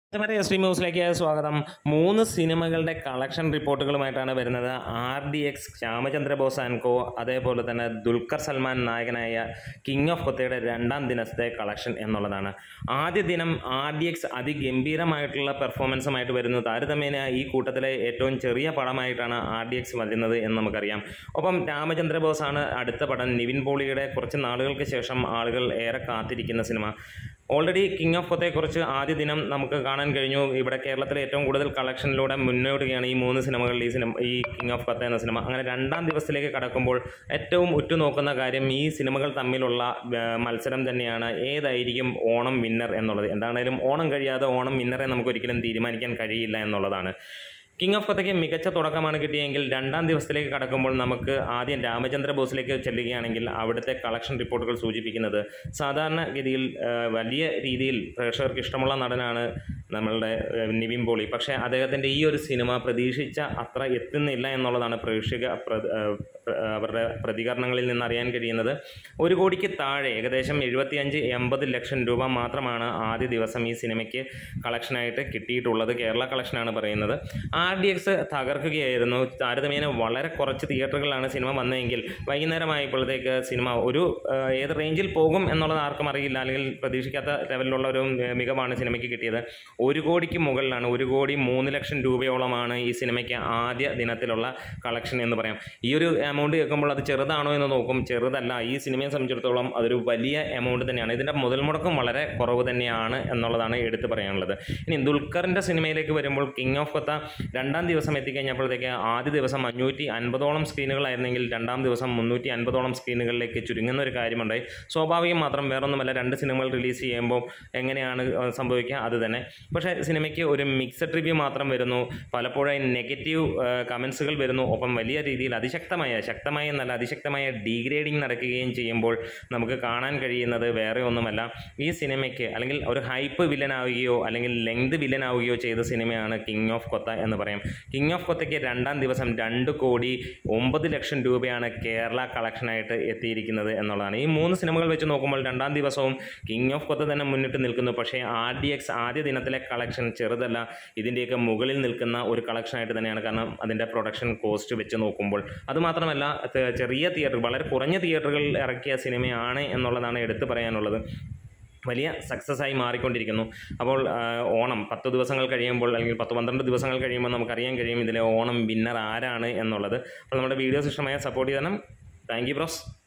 മറ്റേ S T ന്യൂസിലേക്ക് സ്വാഗതം മൂന്ന് സിനിമകളുടെ കളക്ഷൻ റിപ്പോർട്ടുകളുമായിട്ടാണ് വരുന്നത് R D X Shyamachandra boss and co അതേപോലെ തന്നെ ദുൽഖർ സൽമാൻ നായകനായ കിങ് ഓഫ് കൊത്തയുടെ രണ്ടാം ദിനത്തെ കളക്ഷൻ എന്നുള്ളതാണ് ആദ്യ ദിനം ആർ ഡി എക്സ് അതിഗംഭീരമായിട്ടുള്ള പെർഫോമൻസുമായിട്ട് വരുന്നു താരതമ്യേന ഈ കൂട്ടത്തിലെ ഏറ്റവും ചെറിയ പടമായിട്ടാണ് ആർ ഡി എക്സ് വരുന്നത് എന്ന് നമുക്കറിയാം ഒപ്പം രാമചന്ദ്ര ബോസാണ് അടുത്ത പടം നിവിൻ പോളിയുടെ കുറച്ച് നാളുകൾക്ക് ശേഷം ആളുകൾ ഏറെ കാത്തിരിക്കുന്ന സിനിമ ഓൾറെഡി കിങ് ഓഫ് കൊത്തയെക്കുറിച്ച് ആദ്യ ദിനം നമുക്ക് കാണാൻ കഴിഞ്ഞു ഇവിടെ കേരളത്തിലെ ഏറ്റവും കൂടുതൽ കളക്ഷനിലൂടെ മുന്നോടുകയാണ് ഈ മൂന്ന് സിനിമകളിൽ ഈ സിനിമ ഈ കിങ് ഓഫ് കൊത്ത എന്ന സിനിമ അങ്ങനെ രണ്ടാം ദിവസത്തിലേക്ക് കടക്കുമ്പോൾ ഏറ്റവും ഉറ്റുനോക്കുന്ന കാര്യം ഈ സിനിമകൾ തമ്മിലുള്ള ആ, മത്സരം തന്നെയാണ് ഏതായിരിക്കും ഓണം വിന്നർ എന്നുള്ളത് എന്താണേലും ഓണം കഴിയാതെ ഓണം വിന്നറെ നമുക്ക് ഒരിക്കലും തീരുമാനിക്കാൻ കഴിയില്ല എന്നുള്ളതാണ് കിങ് ഓഫ് കൊത്തയ്ക്ക് മികച്ച തുടക്കമാണ് കിട്ടിയെങ്കിൽ രണ്ടാം ദിവസത്തിലേക്ക് കടക്കുമ്പോൾ നമുക്ക് ആദ്യം രാമചന്ദ്ര ബോസിലേക്ക് ചെല്ലുകയാണെങ്കിൽ അവിടുത്തെ കളക്ഷൻ റിപ്പോർട്ടുകൾ സൂചിപ്പിക്കുന്നത് സാധാരണഗതിയിൽ ആ, വലിയ രീതിയിൽ പ്രേക്ഷകർക്ക് ഇഷ്ടമുള്ള നടനാണ് നമ്മളുടെ ആ, നിവിൻ പോളി പക്ഷേ അദ്ദേഹത്തിൻ്റെ ഈ ഒരു സിനിമ പ്രതീക്ഷിച്ച അത്ര എത്തുന്നില്ല എന്നുള്ളതാണ് പ്രേക്ഷക പ്ര- ആ, പ്ര- അവരുടെ പ്രതികരണങ്ങളിൽ നിന്ന് അറിയാൻ കഴിയുന്നത് ഒരു കോടിക്ക് താഴെ ഏകദേശം എഴുപത്തിയഞ്ച് എൺപത് ലക്ഷം രൂപ മാത്രമാണ് ആദ്യ ദിവസം ഈ സിനിമയ്ക്ക് കളക്ഷനായിട്ട് കിട്ടിയിട്ടുള്ളത് കേരള കളക്ഷനാണ് പറയുന്നത് ആർ ഡി എക്സ് തകർക്കുകയായിരുന്നു താരതമ്യേന വളരെ കുറച്ച് തിയേറ്ററുകളിലാണ് സിനിമ വന്നതെങ്കിൽ വൈകുന്നേരമായപ്പോഴത്തേക്ക് സിനിമ ഒരു ആ, ഏത് റേഞ്ചിൽ പോകും എന്നുള്ളത് ആർക്കും അറിയില്ല അല്ലെങ്കിൽ പ്രതീക്ഷിക്കാത്ത ലെവലിലുള്ള ഒരു ആ, മികവാണ് സിനിമയ്ക്ക് കിട്ടിയത് ഒരു കോടിക്ക് മുകളിലാണ് ഒരു കോടി മൂന്ന് ലക്ഷം രൂപയോളമാണ് ഈ സിനിമയ്ക്ക് ആദ്യ ദിനത്തിലുള്ള കളക്ഷൻ എന്ന് പറയാം ഈ ഒരു എമൗണ്ട് കേൾക്കുമ്പോൾ അത് ചെറുതാണോ എന്ന് നോക്കും ചെറുതല്ല ഈ സിനിമയെ സംബന്ധിച്ചിടത്തോളം അതൊരു വലിയ എമൗണ്ട് തന്നെയാണ് ഇതിൻ്റെ മുതൽ മുടക്കം വളരെ കുറവ് തന്നെയാണ് എന്നുള്ളതാണ് എടുത്തു പറയാനുള്ളത് ഇനി ദുൽഖറിൻ്റെ സിനിമയിലേക്ക് വരുമ്പോൾ കിങ് ഓഫ് കൊത്ത രണ്ടാം ദിവസം എത്തിക്കഴിഞ്ഞപ്പോഴത്തേക്ക് ആദ്യ ദിവസം അഞ്ഞൂറ്റി അൻപതോളം സ്ക്രീനുകളായിരുന്നെങ്കിൽ രണ്ടാം ദിവസം മുന്നൂറ്റി അൻപതോളം സ്ക്രീനുകളിലേക്ക് ചുരുങ്ങുന്ന ഒരു കാര്യമുണ്ടായി സ്വാഭാവികം മാത്രം വേറൊന്നുമല്ല രണ്ട് സിനിമകൾ റിലീസ് ചെയ്യുമ്പോൾ എങ്ങനെയാണ് ഏഹ്, സംഭവിക്കുക അത് തന്നെ പക്ഷേ സിനിമയ്ക്ക് ഒരു മിക്സഡ് റിവ്യൂ മാത്രം വരുന്നു പലപ്പോഴും നെഗറ്റീവ് കമൻസുകൾ വരുന്നു ഒപ്പം വലിയ രീതിയിൽ അതിശക്തമായ ശക്തമായ എന്നല്ല അതിശക്തമായ ഡീഗ്രേഡിംഗ് നടക്കുകയും ചെയ്യുമ്പോൾ നമുക്ക് കാണാൻ കഴിയുന്നത് വേറെ ഒന്നുമല്ല ഈ സിനിമയ്ക്ക് അല്ലെങ്കിൽ ഒരു ഹൈപ്പ് വില്ലനാവുകയോ അല്ലെങ്കിൽ ലെങ്ത് വില്ലനാവുകയോ ചെയ്ത സിനിമയാണ് കിങ് ഓഫ് കൊത്ത എന്ന് പറയാം കിങ് ഓഫ് കൊത്തയ്ക്ക് രണ്ടാം ദിവസം രണ്ട് കോടി ഒമ്പത് ലക്ഷം രൂപയാണ് കേരള കളക്ഷനായിട്ട് എത്തിയിരിക്കുന്നത് എന്നുള്ളതാണ് ഈ മൂന്ന് സിനിമകൾ വെച്ച് നോക്കുമ്പോൾ രണ്ടാം ദിവസവും കിങ് ഓഫ് കൊത്ത തന്നെ മുന്നിട്ട് നിൽക്കുന്നു പക്ഷേ ആർ ഡി എക്സ് ആദ്യ ദിനത്തിലെ കളക്ഷൻ ചെറുതല്ല ഇതിൻ്റെയൊക്കെ മുകളിൽ നിൽക്കുന്ന ഒരു കളക്ഷനായിട്ട് തന്നെയാണ് കാരണം അതിൻ്റെ പ്രൊഡക്ഷൻ കോസ്റ്റ് വെച്ച് നോക്കുമ്പോൾ അതുമാത്രമല്ല ത- ചെറിയ തിയേറ്റർ വളരെ കുറഞ്ഞ തിയേറ്ററുകളിൽ ഇറക്കിയ സിനിമയാണ് എന്നുള്ളതാണ് എടുത്തു പറയാനുള്ളത് വലിയ സക്സസ് ആയി മാറിക്കൊണ്ടിരിക്കുന്നു അപ്പോൾ ആ, ഓണം പത്ത് ദിവസങ്ങൾ കഴിയുമ്പോൾ അല്ലെങ്കിൽ പത്ത് പന്ത്രണ്ട് ദിവസങ്ങൾ കഴിയുമ്പോൾ നമുക്കറിയാൻ കഴിയും ഇതിലെ ഓണം വിന്നർ ആരാണ് എന്നുള്ളത് അപ്പോൾ നമ്മുടെ വീഡിയോസ് ഇഷ്ടമായ സപ്പോർട്ട് ചെയ്യണം താങ്ക് യു ബ്രോസ്